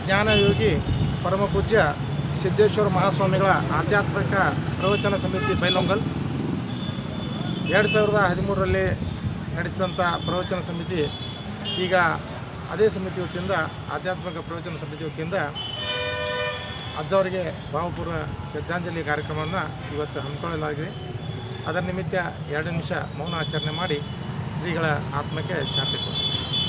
ಜ್ಞಾನಯೋಗಿ ಪರಮಪೂಜ್ಯ ಸಿದ್ದೇಶ್ವರ ಮಹಾಸ್ವಾಮಿಗಳ ಆಧ್ಯಾತ್ಮಿಕ ಪ್ರವಚನ ಸಮಿತಿ ಬೈಲೊಂಗಲ್ ಎರಡು ಸಾವಿರದ ಹದಿಮೂರರಲ್ಲಿ ನಡೆಸಿದಂಥ ಪ್ರವಚನ ಸಮಿತಿ ಈಗ ಅದೇ ಸಮಿತಿ ವತಿಯಿಂದ ಆಧ್ಯಾತ್ಮಿಕ ಪ್ರವಚನ ಸಮಿತಿ ವತಿಯಿಂದ ಅಜ್ಜವರಿಗೆ ಭಾವಪೂರ್ವ ಶ್ರದ್ಧಾಂಜಲಿ ಕಾರ್ಯಕ್ರಮವನ್ನು ಇವತ್ತು ಹಮ್ಮಿಕೊಳ್ಳಲಾಗಿದೆ ಅದರ ನಿಮಿತ್ತ ಎರಡು ನಿಮಿಷ ಮೌನ ಆಚರಣೆ ಮಾಡಿ ಶ್ರೀಗಳ ಆತ್ಮಕ್ಕೆ ಶಾಂತಿ ಕೊಡ್ತಾರೆ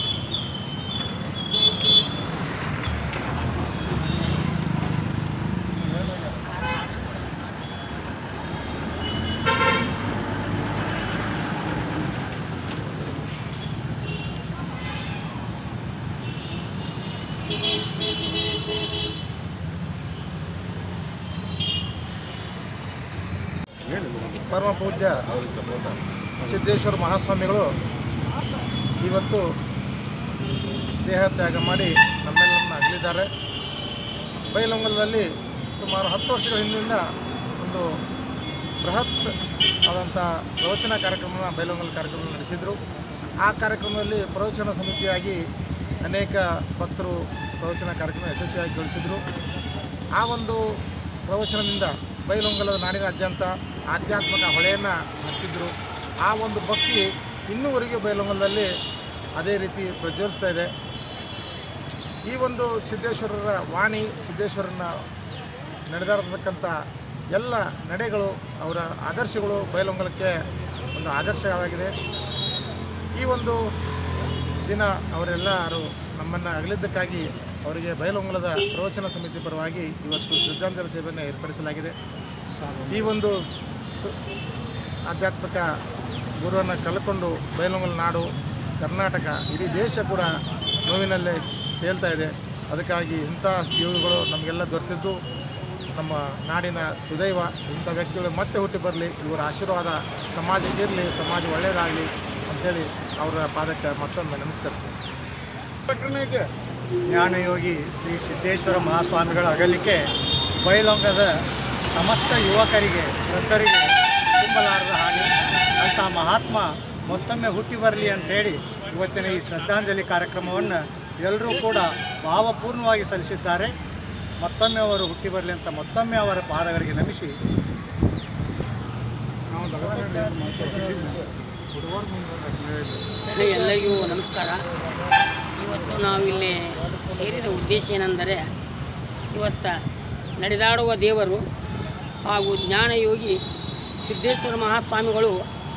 ಪರಮ ಪೂಜ್ಯ ಸಿದ್ದೇಶ್ವರ ಮಹಾಸ್ವಾಮಿಗಳು ಇವತ್ತು ದೇಹ ತ್ಯಾಗ ಮಾಡಿ ನಮ್ಮೆಲ್ಲರನ್ನ ಅಗಲಿದ್ದಾರೆ ಬೈಲೊಂಗಲದಲ್ಲಿ ಸುಮಾರು ಹತ್ತು ವರ್ಷಗಳ ಹಿಂದಿನಿಂದ ಒಂದು ಬೃಹತ್ ಆದಂಥ ಪ್ರವಚನ ಕಾರ್ಯಕ್ರಮನ ಬೈಲೊಂಗಲ್ ಕಾರ್ಯಕ್ರಮ ನಡೆಸಿದರು ಆ ಕಾರ್ಯಕ್ರಮದಲ್ಲಿ ಪ್ರವಚನ ಸಮಿತಿಯಾಗಿ ಅನೇಕ ಭಕ್ತರು ಪ್ರವಚನ ಕಾರ್ಯಕ್ರಮ ಯಶಸ್ವಿಯಾಗಿ ಗಳಿಸಿದರು ಆ ಒಂದು ಪ್ರವಚನದಿಂದ ಬೈಲೊಂಗಲದ ನಾಡಿನಾದ್ಯಂತ ಆಧ್ಯಾತ್ಮಿಕ ಹೊಳೆಯನ್ನು ಹರಿಸಿದ್ರು ಆ ಒಂದು ಭಕ್ತಿ ಇನ್ನೂವರೆಗೂ ಬೈಲೊಂಗಲದಲ್ಲಿ ಅದೇ ರೀತಿ ಪ್ರಜ್ವಲಿಸ್ತಾ ಇದೆ ಈ ಒಂದು ಸಿದ್ದೇಶ್ವರರ ವಾಣಿ ಸಿದ್ದೇಶ್ವರನ ನಡೆದಾಡತಕ್ಕಂಥ ಎಲ್ಲ ನಡೆಗಳು ಅವರ ಆದರ್ಶಗಳು ಬೈಲೊಂಗಲಕ್ಕೆ ಒಂದು ಆದರ್ಶವಾಗಿದೆ ಈ ಒಂದು ದಿನ ಅವರೆಲ್ಲರೂ ನಮ್ಮನ್ನು ಅಗಲಿದ್ದಕ್ಕಾಗಿ ಅವರಿಗೆ ಬಯಲೊಂಗಲದ ಪ್ರವಚನ ಸಮಿತಿ ಪರವಾಗಿ ಇವತ್ತು ಶ್ರದ್ಧಾಂಜಲಿ ಸೇವೆಯನ್ನು ಏರ್ಪಡಿಸಲಾಗಿದೆ ಈ ಒಂದು ಸ ಆಧ್ಯಾತ್ಮಿಕ ಗುರುವನ್ನು ಕಲ್ಕೊಂಡು ಬಯಲೊಂಗಲ ನಾಡು ಕರ್ನಾಟಕ ಇಡೀ ದೇಶ ಕೂಡ ನೋವಿನಲ್ಲೇ ತೇಲ್ತಾ ಇದೆ ಅದಕ್ಕಾಗಿ ಇಂಥ ಯೋಗಿಗಳು ನಮಗೆಲ್ಲ ದೊರೆತಿದ್ದು ನಮ್ಮ ನಾಡಿನ ಸುದೈವ ಇಂಥ ವ್ಯಕ್ತಿಗಳು ಮತ್ತೆ ಹುಟ್ಟಿ ಬರಲಿ ಇವರ ಆಶೀರ್ವಾದ ಸಮಾಜಕ್ಕೆ ಇರಲಿ ಸಮಾಜ ಒಳ್ಳೆಯದಾಗಲಿ ಅಂಥೇಳಿ ಅವರ ಪಾದಕ್ಕೆ ಮತ್ತೊಮ್ಮೆ ನಮಸ್ಕರಿಸ್ತೀನಿ ಜ್ಞಾನಯೋಗಿ ಶ್ರೀ ಸಿದ್ದೇಶ್ವರ ಮಹಾಸ್ವಾಮಿಗಳ ಅಗಲಿಕೆ ಬೈಲೊಂಗದ ಸಮಸ್ತ ಯುವಕರಿಗೆ ವೃದ್ಧರಿಗೆ ತುಂಬಲಾರದ ಹಾನಿ ಅಂಥ ಮಹಾತ್ಮ ಮತ್ತೊಮ್ಮೆ ಹುಟ್ಟಿ ಬರಲಿ ಅಂಥೇಳಿ ಇವತ್ತಿನ ಈ ಶ್ರದ್ಧಾಂಜಲಿ ಕಾರ್ಯಕ್ರಮವನ್ನು ಎಲ್ಲರೂ ಕೂಡ ಭಾವಪೂರ್ಣವಾಗಿ ಸಲ್ಲಿಸಿದ್ದಾರೆ ಮತ್ತೊಮ್ಮೆ ಅವರು ಹುಟ್ಟಿ ಬರಲಿ ಅಂತ ಮತ್ತೊಮ್ಮೆ ಅವರ ಪಾದಗಳಿಗೆ ನಮಿಸಿ ಎಲ್ಲರಿಗೂ ನಮಸ್ಕಾರ ಇವತ್ತು ನಾವಿಲ್ಲಿ ಸೇರಿದ ಉದ್ದೇಶ ಏನೆಂದರೆ ಇವತ್ತು ನಡೆದಾಡುವ ದೇವರು ಹಾಗೂ ಜ್ಞಾನಯೋಗಿ ಸಿದ್ದೇಶ್ವರ ಮಹಾಸ್ವಾಮಿಗಳು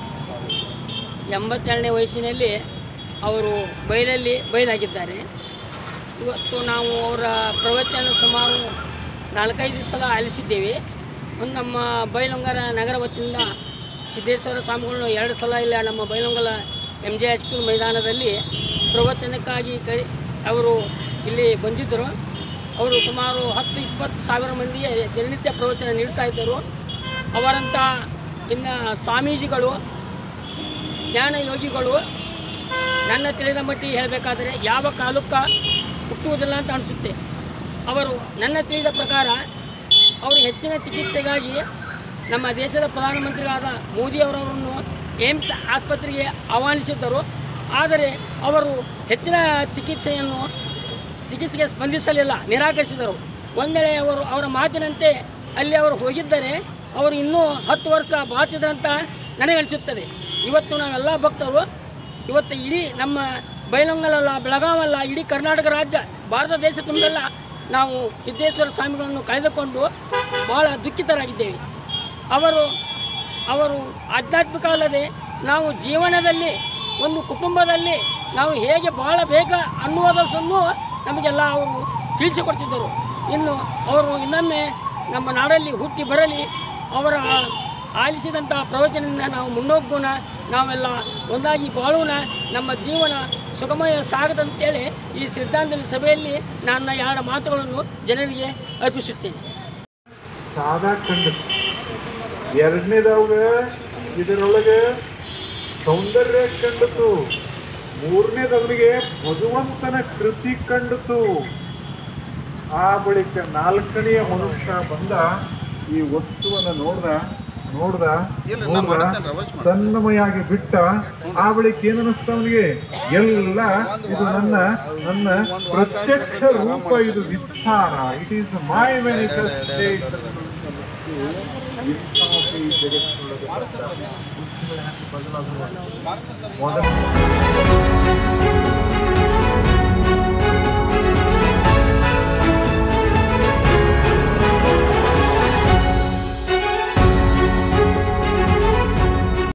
ಎಂಬತ್ತೆರಡನೇ ವಯಸ್ಸಿನಲ್ಲಿ ಅವರು ಬಯಲಲ್ಲಿ ಬಯಲಾಗಿದ್ದಾರೆ ಇವತ್ತು ನಾವು ಅವರ ಪ್ರವಚನ ಸುಮಾರು ನಾಲ್ಕೈದು ಸಲ ಆಲಿಸಿದ್ದೇವೆ ಒಂದು ನಮ್ಮ ಬೈಲೊಂಗರ ನಗರ ವತಿಯಿಂದ ಸಿದ್ದೇಶ್ವರ ಸ್ವಾಮಿಗಳನ್ನು ಎರಡು ಸಲ ಇಲ್ಲ ನಮ್ಮ ಬೈಲೊಂಗಲ ಎಮ್ ಜೆ ಹೈಸ್ಕೂಲ್ ಮೈದಾನದಲ್ಲಿ ಪ್ರವಚನಕ್ಕಾಗಿ ಕೈ ಅವರು ಇಲ್ಲಿ ಬಂದಿದ್ದರು ಅವರು ಸುಮಾರು ಹತ್ತು ಇಪ್ಪತ್ತು ಸಾವಿರ ಮಂದಿಗೆ ದಿನನಿತ್ಯ ಪ್ರವಚನ ನೀಡ್ತಾ ಇದ್ದರು ಅವರಂಥ ಇನ್ನು ಸ್ವಾಮೀಜಿಗಳು ಜ್ಞಾನ ಯೋಗಿಗಳು ನನ್ನ ತಿಳಿದ ಮಟ್ಟಿಗೆ ಹೇಳಬೇಕಾದರೆ ಯಾವ ಕಾಲಕ್ಕೆ ಹುಟ್ಟುವುದಿಲ್ಲ ಅಂತ ಅನಿಸುತ್ತೆ ಅವರು ನನ್ನ ತಿಳಿದ ಪ್ರಕಾರ ಅವರು ಹೆಚ್ಚಿನ ಚಿಕಿತ್ಸೆಗಾಗಿ ನಮ್ಮ ದೇಶದ ಪ್ರಧಾನಮಂತ್ರಿಗಳಾದ ಮೋದಿಯವರನ್ನು ಏಮ್ಸ್ ಆಸ್ಪತ್ರೆಗೆ ಆಹ್ವಾನಿಸಿದ್ದರು ಆದರೆ ಅವರು ಹೆಚ್ಚಿನ ಚಿಕಿತ್ಸೆಯನ್ನು ಚಿಕಿತ್ಸೆಗೆ ಸ್ಪಂದಿಸಲಿಲ್ಲ ನಿರಾಕರಿಸಿದರು ಒಂದೆಡೆ ಅವರು ಅವರ ಮಾತಿನಂತೆ ಅಲ್ಲಿ ಅವರು ಹೋಗಿದ್ದರೆ ಅವರು ಇನ್ನೂ ಹತ್ತು ವರ್ಷ ಬಾಚಿದ್ರಂತ ನನಗನಿಸುತ್ತದೆ ಇವತ್ತು ನಾವೆಲ್ಲ ಭಕ್ತರು ಇವತ್ತು ಇಡೀ ನಮ್ಮ ಬೈಲೊಂಗಲಲ್ಲ ಬೆಳಗಾವಲ್ಲ ಇಡೀ ಕರ್ನಾಟಕ ರಾಜ್ಯ ಭಾರತ ದೇಶ ತುಂಬೆಲ್ಲ ನಾವು ಸಿದ್ದೇಶ್ವರ ಸ್ವಾಮಿಗಳನ್ನು ಕಳೆದುಕೊಂಡು ಭಾಳ ದುಃಖಿತರಾಗಿದ್ದೇವೆ ಅವರು ಅವರು ಆಧ್ಯಾತ್ಮಿಕ ಅಲ್ಲದೆ ನಾವು ಜೀವನದಲ್ಲಿ ಒಂದು ಕುಟುಂಬದಲ್ಲಿ ನಾವು ಹೇಗೆ ಬಾಳಬೇಕು ಅನ್ನುವುದನ್ನು ನಮಗೆಲ್ಲ ಅವರು ತಿಳಿಸಿಕೊಡ್ತಿದ್ದರು ಇನ್ನು ಅವರು ಇನ್ನೊಮ್ಮೆ ನಮ್ಮ ನಾಡಲ್ಲಿ ಹುಟ್ಟಿ ಬರಲಿ ಅವರ ಆಲಿಸಿದಂಥ ಪ್ರವಚನದಿಂದ ನಾವು ಮುನ್ನೋಗೋಣ ನಾವೆಲ್ಲ ಒಂದಾಗಿ ಬಾಳೋಣ ನಮ್ಮ ಜೀವನ ಸುಗಮಯ ಸಾಗದಂತೇಳಿ ಈ ಶ್ರದ್ಧಾಂಜಲಿ ಸಭೆಯಲ್ಲಿ ನನ್ನ ಎರಡು ಮಾತುಗಳನ್ನು ಜನರಿಗೆ ಅರ್ಪಿಸುತ್ತೇನೆ ಸಾದಾ ಕಂಡ ಎರಡನೇದವ್ಗೆ ಇದರೊಳಗೆ ಸೌಂದರ್ಯ ಕಂಡಿತು ಮೂರನೇದವನಿಗೆ ಭಗವಂತನ ಕೃತಿ ಕಂಡಿತು ಆ ಬಳಿಕ ನಾಲ್ಕನೆಯ ಮನುಷ್ಯ ಬಂದ ಈ ವಸ್ತುವನ್ನು ನೋಡ್ದ ನೋಡ್ದ ನೋಡ್ದ ತನ್ನಮಯಾಗಿ ಬಿಟ್ಟ ಆ ಬಳಿಕ ಏನ್ ಅನಿಸ್ತ ಅವನಿಗೆ ಎಲ್ಲ ಇದು ನನ್ನ ನನ್ನ ಪ್ರತ್ಯಕ್ಷ ರೂಪ ಇದು ವಿಸ್ತಾರ ಇಟ್ ಈಸ್ ಮೈ ಮ್ಯಾನಿಫೆಸ್ಟೇಷನ್ ಮೊದಲ